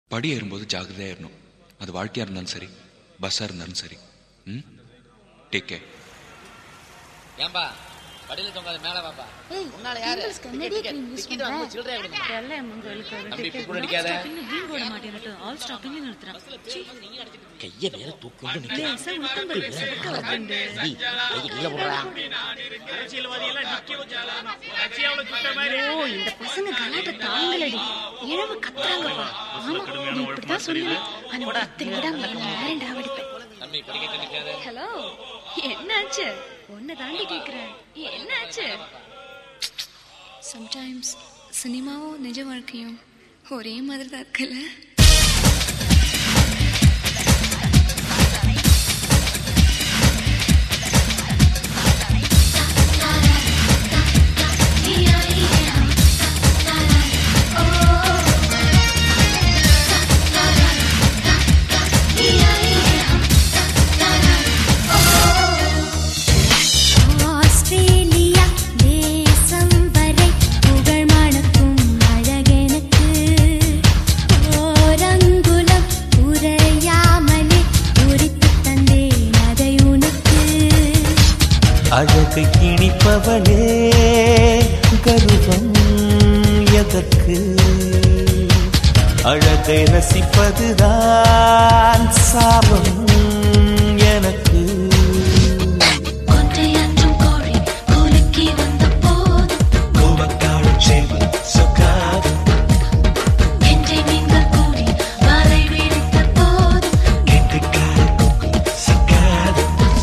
படி ஏறும்போது ஜாகிரதையாக ஏறணும் அது வாழ்க்கையாக இருந்தாலும் சரி பஸ்ஸாக இருந்தாலும் சரி ம் டேக் கேர் ஏன்பா படியில தொங்காத மேல வாப்பா ஏய், உன்னால யாரு pimples க்கு என்னடி cream use டிக்கெட் பண்ற? வாங்க சில்லறை விடுங்க ಎಲ್ಲ ಮಂಗಲ್ಕ தம்பி இப்படி கூட அடிக்காத ಹಿಂಗ್ ಓಡ ಮಾಟೇನಟ್ಟು ಆಲ್ ಸ್ಟಾಪಿಂಗ್ ನಿರ್ತರ கைய வேற தூக்கிட்டு நிக்கிறேன் ಸ ಉತ್ತಮ ಸಕ್ಕ ವರ್ತಂದೆ கையை கீழே போடுறா ஓ இந்த பசங்க கலாட்ட தாங்கலடி இழவு கத்துறாங்கப்பா ஆமா நீ இப்படிதான் சொல்லுவேன் ஆனா பத்து விட நேரம் டாவடிப்பேன் தம்பி படிக்கட்டு நிக்காத ஹலோ என்னாச்சு உன்னை தாண்டி கேக்குறேன் என்னாச்சு சம்டைம்ஸ் சினிமாவும் நிஜ வாழ்க்கையும் ஒரே மாதிரி தான் இருக்குல்ல ஆஸ்திரேலியா தேசம் வரை புகழ் மணக்கும் அழகெனக்கு ஓரங்குலம் உரையாமலே உரித்து தந்தேன் அதை உனக்கு அழகை இனிப்பவளே கருவம் எதற்கு அழகை ரசிப்பதுதான் சாபம் எனக்கு கொன்றையாற்றும் கோழி கூலுக்கி வந்த போதும் கோவக்காடு சேவல் சொக்காது என்றை நீங்கள் கூடி வலை விரித்த போதும் கெட்டிக்கார கொக்கு சக்காது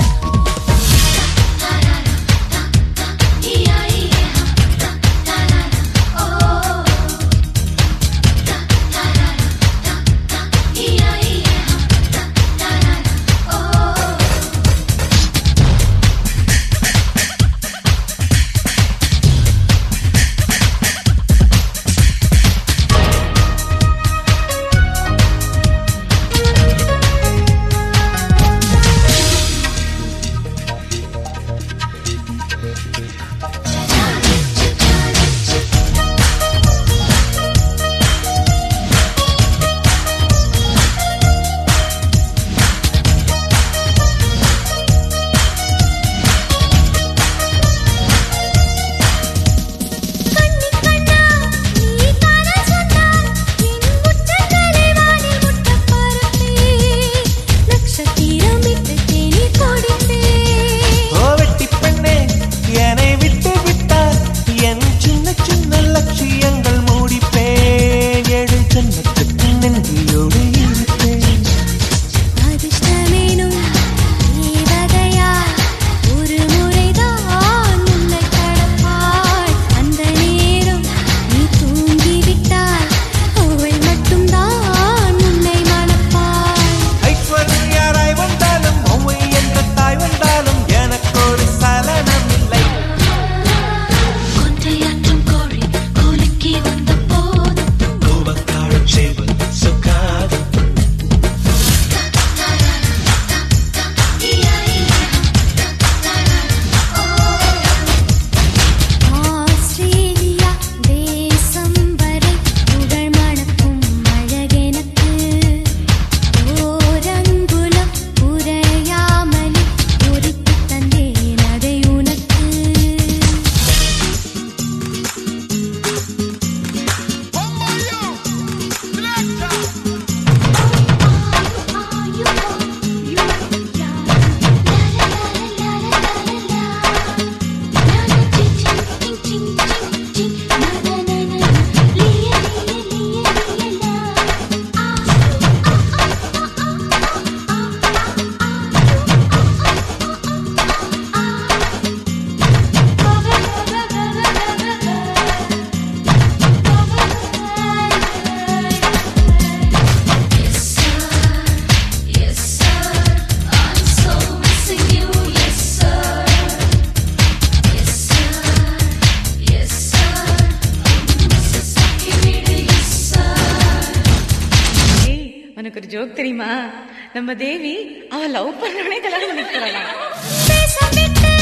கண்ணி கண்ணா நீ தான சொன்னாய் என் முற்றங்களை வானில் முட்ட பரப்பே நட்சத்திரமிட்டு தேனி கொடுப்பே ஓ வெட்டி பெண்ணே என்னை விட்டு விட்டார் என் சின்ன சின்ன லட்சியங்கள் மூடிப்பேன் ஏழு ஜன்மத்துக்கு நன்றியோடு இருப்பேன் அதிர்ஷ்டமேனும் தேவதையா ஒரு முறைதான் உன்னை கடப்பாய் அந்த நேரம் நீ தூங்கிவிட்டாய் அவள் மட்டும்தான் உன்னை மணப்பாய் ஐஸ்வர்யாராய் வந்தாலும் ஒவ்வை என்ற தாய் வந்தாலும் எனக்கு ஒரு சலனம் இல்லை கொன்றையாற்றும் கோழி கூலுக்கி வந்த போதும் கோவக்காடு சேவல் சொக்காது ஆஸ்திரேலியா தேசம் வரை புகழ் மணக்கும் அழகெனக்கு ஓரங்குலம் உரையாமலே உரித்து தந்தேன் அதை உனக்கு ஏய் உனக்கு ஒரு ஜோக் தெரியுமா நம்ம தேவி அவ லவ் பண்ணவனே கல்யாணம் பண்ணிக்கிறாளாம் பேச விட்டு